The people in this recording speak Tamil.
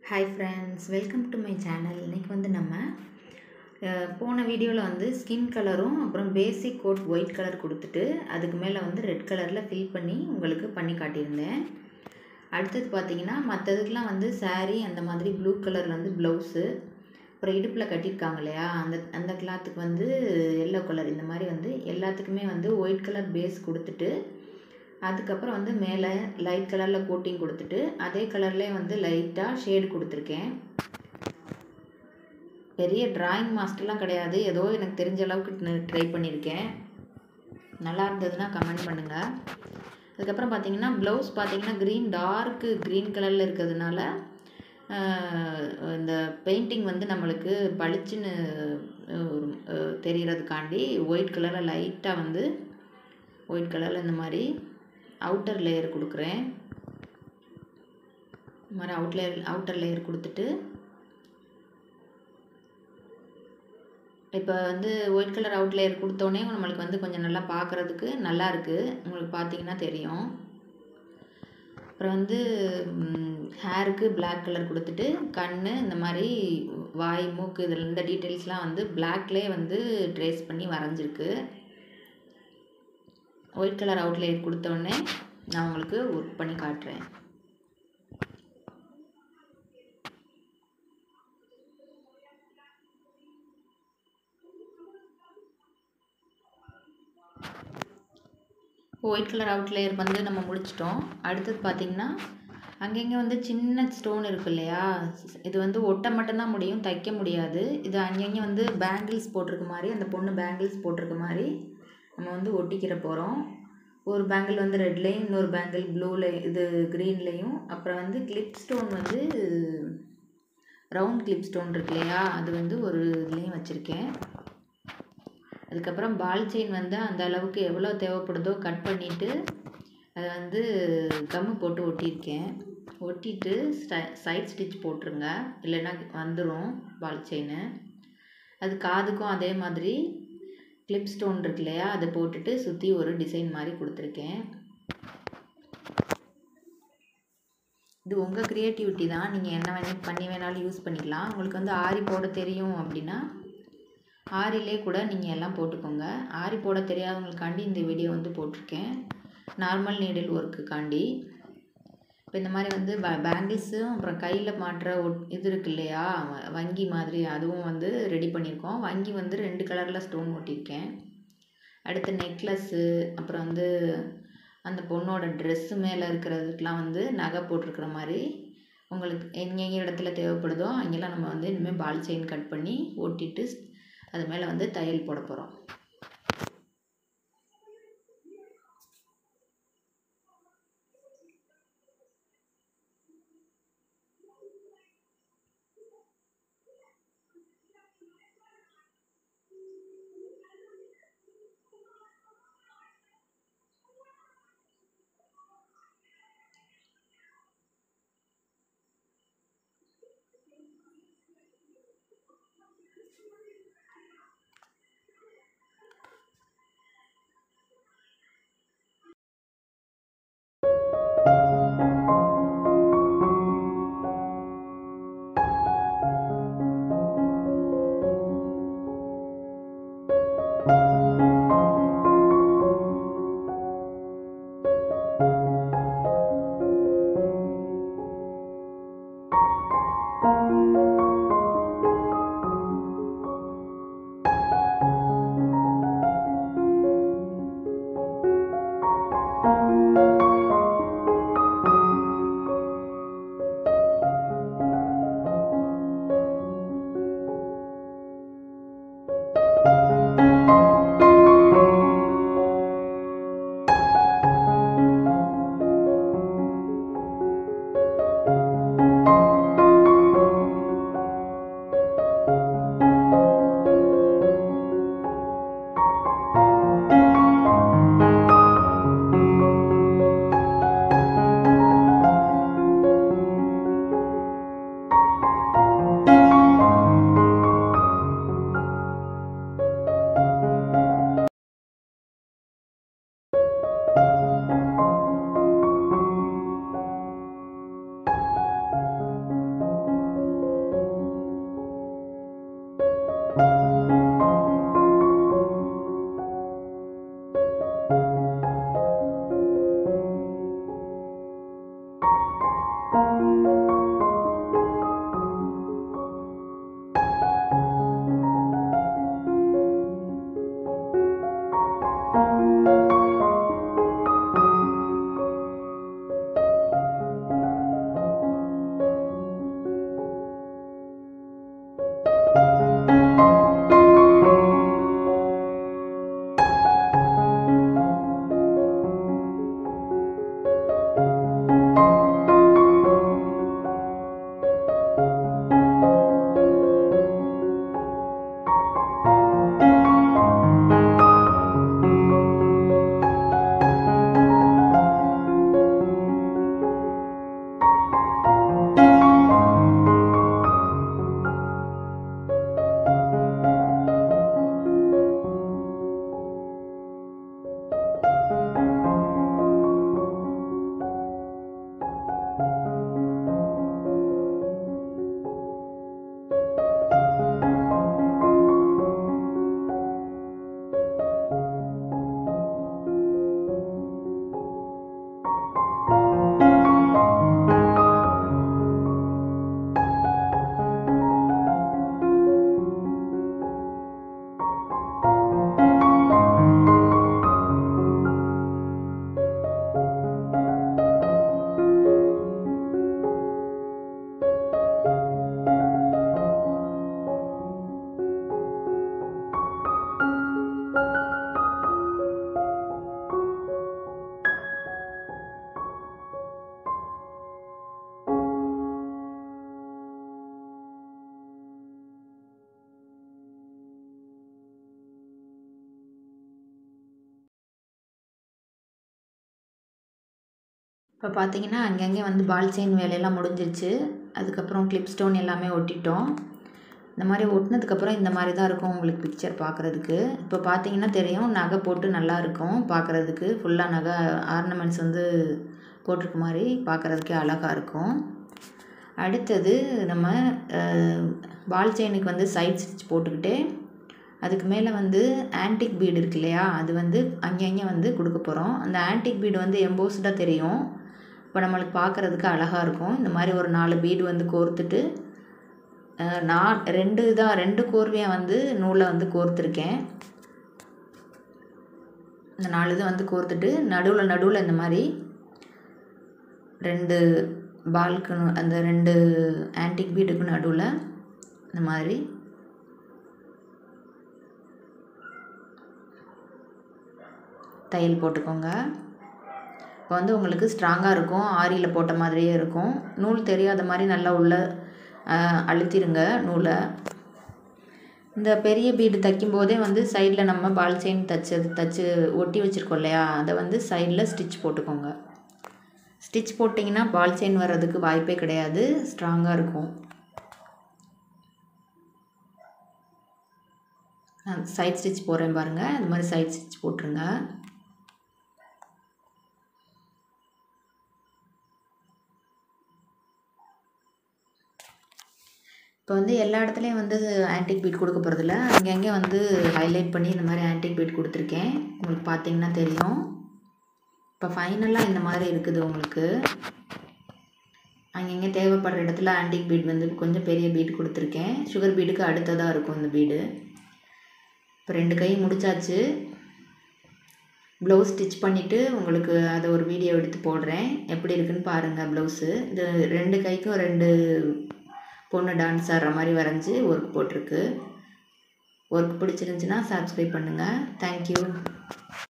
hi friends welcome to my channel இன்றைக்கி வந்து நம்ம அஹ், போன வீடியோவில் வந்து ஸ்கின் கலரும் அப்புறம் பேசிக் கோட் ஒயிட் கலர் கொடுத்துட்டு அதுக்கு மேலே வந்து ரெட் கலரில் ஃபில் பண்ணி உங்களுக்கு பண்ணி காட்டியிருந்தேன் அடுத்தது பார்த்தீங்கன்னா மற்றதுக்கெலாம் வந்து saree அந்த மாதிரி ப்ளூ கலரில் வந்து ப்ளவுஸு அப்புறம் இடுப்பில் கட்டியிருக்காங்க இல்லையா அந்த அந்த கிளாத்துக்கு வந்து எல்லோ கலர் இந்த மாதிரி வந்து எல்லாத்துக்குமே வந்து ஒயிட் கலர் பேஸ் கொடுத்துட்டு அதுக்கப்புறம் வந்து மேலே லைட் கலரில் கோட்டிங் கொடுத்துட்டு அதே கலர்லேயே வந்து லைட்டாக ஷேடு கொடுத்துருக்கேன் பெரிய டிராயிங் மாஸ்டர்லாம் கிடையாது ஏதோ எனக்கு தெரிஞ்ச அளவுக்கு ட்ரை பண்ணியிருக்கேன் நல்லா இருந்ததுன்னா கமெண்ட் பண்ணுங்கள் அதுக்கப்புறம் பார்த்தீங்கன்னா ப்ளவுஸ் பார்த்தீங்கன்னா க்ரீன் டார்க்கு க்ரீன் கலரில் இருக்கிறதுனால ஆஹ், இந்த பெயிண்டிங் வந்து நம்மளுக்கு பளிச்சுன்னு ஆஹ், ஒரு ஆஹ், தெரியறதுக்காண்டி ஒயிட் கலரில் லைட்டாக வந்து ஒயிட் கலரில் இந்த மாதிரி அவுட்டர் லேயர் கொடுக்குறேன் இந்த மாதிரி அவுட் லேயர் அவுட்டர் லேயர் கொடுத்துட்டு இப்போ வந்து ஒயிட் கலர் அவுட் லேயர் கொடுத்தோன்னே நம்மளுக்கு வந்து கொஞ்சம் நல்லா பார்க்குறதுக்கு நல்லா இருக்குது உங்களுக்கு பார்த்தீங்கன்னா தெரியும் அப்புறம் வந்து ஹேருக்கு Black கலர் கொடுத்துட்டு கண் இந்த மாதிரி வாய் மூக்கு இதில் இந்த டீட்டெயில்ஸ்லாம் வந்து பிளாக்லேயே வந்து ட்ரேஸ் பண்ணி வரைஞ்சிருக்கு ஒயிட் கலர் அவுட்லைன் கொடுத்தோடனே நான் உங்களுக்கு ஒர்க் பண்ணி காட்டுறேன் ஒயிட் கலர் அவுட்லேயர் வந்து நம்ம முடிச்சிட்டோம் அடுத்தது பார்த்திங்கன்னா அங்கங்கே வந்து சின்ன ஸ்டோன் இருக்கு இல்லையா இது வந்து ஒட்ட மட்டும்தான் முடியும் தைக்க முடியாது இது அங்கங்கே வந்து பேங்கிள்ஸ் போட்டிருக்க மாதிரி அந்த பொண்ணு பேங்கிள்ஸ் போட்டிருக்க மாதிரி நம்ம வந்து ஒட்டிக்கிற போகிறோம் ஒரு பேங்கிள் வந்து ரெட்லேயும் இன்னொரு பேங்கிள் ப்ளூல இது க்ரீன்லேயும் அப்புறம் வந்து கிளிப் ஸ்டோன் வந்து ரவுண்ட் கிளிப் ஸ்டோன் இருக்கு இல்லையா அது வந்து ஒரு இதுலேயும் வச்சுருக்கேன் அதுக்கப்புறம் பால் செயின் வந்து அந்த அளவுக்கு எவ்வளோ தேவைப்படுதோ கட் பண்ணிவிட்டு அதை வந்து கம்மு போட்டு ஒட்டியிருக்கேன் ஒட்டிட்டு சைட் ஸ்டிச் போட்டுருங்க இல்லைன்னா வந்துடும் பால் செயின் அது காதுக்கும் அதே மாதிரி கிளிப் ஸ்டோன் இருக்கு இல்லையா அதை போட்டுட்டு சுற்றி ஒரு டிசைன் மாதிரி கொடுத்துருக்கேன் இது உங்கள் க்ரியேட்டிவிட்டி தான் நீங்கள் என்ன வேணால் பண்ணி வேணாலும் யூஸ் பண்ணிக்கலாம் உங்களுக்கு வந்து ஆரி போட தெரியும் அப்படின்னா ஆரிலே கூட நீங்கள் எல்லாம் போட்டுக்கோங்க ஆரி போட தெரியாதவங்களுக்காண்டி இந்த வீடியோ வந்து போட்டிருக்கேன் நார்மல் நீடில் ஒர்க்குக்காண்டி இப்போ இந்த மாதிரி வந்து ப பேங்கிள்ஸும் அப்புறம் கையில் மாட்டுற ஒட் இது இருக்கு இல்லையா வ- வங்கி மாதிரி அதுவும் வந்து ரெடி பண்ணியிருக்கோம் வங்கி வந்து ரெண்டு கலரில் ஸ்டோன் ஒட்டியிருக்கேன் அடுத்து நெக்லஸ்ஸு அப்புறம் வந்து அந்த பொண்ணோட ட்ரெஸ்ஸு மேலே இருக்கிறதுக்கெலாம் வந்து நகை போட்டிருக்கிற மாதிரி உங்களுக்கு எங்கெங்கே இடத்துல தேவைப்படுதோ அங்கெல்லாம் நம்ம வந்து இனிமேல் பால் செயின் கட் பண்ணி ஒட்டிட்டு அது மேலே வந்து தையல் போட போகிறோம் இப்போ பார்த்தீங்கன்னா அங்கங்கே வந்து பால் செயின் வேலையெல்லாம் முடிஞ்சிருச்சு அதுக்கப்புறம் கிளிப் ஸ்டோன் எல்லாமே ஒட்டிட்டோம் இந்த மாதிரி ஒட்டினதுக்கப்புறம் இந்த மாதிரி தான் இருக்கும் உங்களுக்கு பிக்சர் பார்க்குறதுக்கு இப்போ பார்த்தீங்கன்னா தெரியும் நகை போட்டு நல்லா இருக்கும் பார்க்குறதுக்கு ஃபுல்லாக நகை ஆர்னமெண்ட்ஸ் வந்து போட்டிருக்க மாதிரி பார்க்குறதுக்கே அழகாக இருக்கும் அடுத்தது நம்ம பால் செயினுக்கு வந்து சைட் ஸ்டிச் போட்டுக்கிட்டு அதுக்கு மேலே வந்து ஆன்டிக் பீடு இருக்கு இல்லையா அது வந்து அங்கங்கே வந்து கொடுக்க போகிறோம் அந்த ஆன்டிக் பீடு வந்து எம்போஸ்டாக தெரியும் இப்போ நம்மளுக்கு பார்க்குறதுக்கு அழகாக இருக்கும் இந்த மாதிரி ஒரு நாலு பீடு வந்து கோர்த்துட்டு நான் ரெண்டு தான் ரெண்டு கோர்வையாக வந்து நூலை வந்து கோர்த்துருக்கேன் இந்த நாலு இது வந்து கோர்த்துட்டு நடுவில் நடுவில் இந்த மாதிரி ரெண்டு பால்க்கு அந்த ரெண்டு ஆன்டிக் பீடுக்கு நடுவில் இந்த மாதிரி தையல் போட்டுக்கோங்க இப்போ வந்து உங்களுக்கு ஸ்ட்ராங்காக இருக்கும் ஆரியில் போட்ட மாதிரியே இருக்கும் நூல் தெரியாத மாதிரி நல்லா உள்ள அழுத்திருங்க நூலை இந்த பெரிய பீடு தைக்கும் போதே வந்து சைடில் நம்ம பால் செயின் தைச்சது தைச்சு ஒட்டி வச்சுருக்கோம் இல்லையா அதை வந்து சைடில் ஸ்டிச் போட்டுக்கோங்க ஸ்டிச் போட்டிங்கன்னா பால் செயின் வர்றதுக்கு வாய்ப்பே கிடையாது ஸ்ட்ராங்காக இருக்கும் சைட் ஸ்டிச் போடுறேன் பாருங்கள் இந்த மாதிரி சைட் ஸ்டிச் போட்டுருங்க இப்போ வந்து எல்லா இடத்துலையும் வந்து ஆன்டிக் பீட் கொடுக்க போகிறதில்ல அங்கங்கே வந்து ஹைலைட் பண்ணி இந்த மாதிரி ஆன்டிக் பீட் கொடுத்துருக்கேன் உங்களுக்கு பார்த்தீங்கன்னா தெரியும் இப்போ ஃபைனலாக இந்த மாதிரி இருக்குது உங்களுக்கு அங்கங்கே தேவைப்படுற இடத்துல ஆன்டிக் பீட் வந்து கொஞ்சம் பெரிய பீட் கொடுத்துருக்கேன் சுகர் பீடுக்கு அடுத்ததாக இருக்கும் இந்த பீடு இப்போ ரெண்டு கை முடிச்சாச்சு ப்ளவுஸ் ஸ்டிச் பண்ணிவிட்டு உங்களுக்கு அதை ஒரு வீடியோ எடுத்து போடுறேன் எப்படி இருக்குன்னு பாருங்கள் ப்ளவுஸு இது ரெண்டு கைக்கும் ரெண்டு பொண்ணு டான்ஸ் ஆடுற மாதிரி வரைஞ்சி ஒர்க் போட்டிருக்கு ஒர்க் பிடிச்சிருந்துச்சின்னா சப்ஸ்கிரைப் பண்ணுங்கள் தேங்க்யூ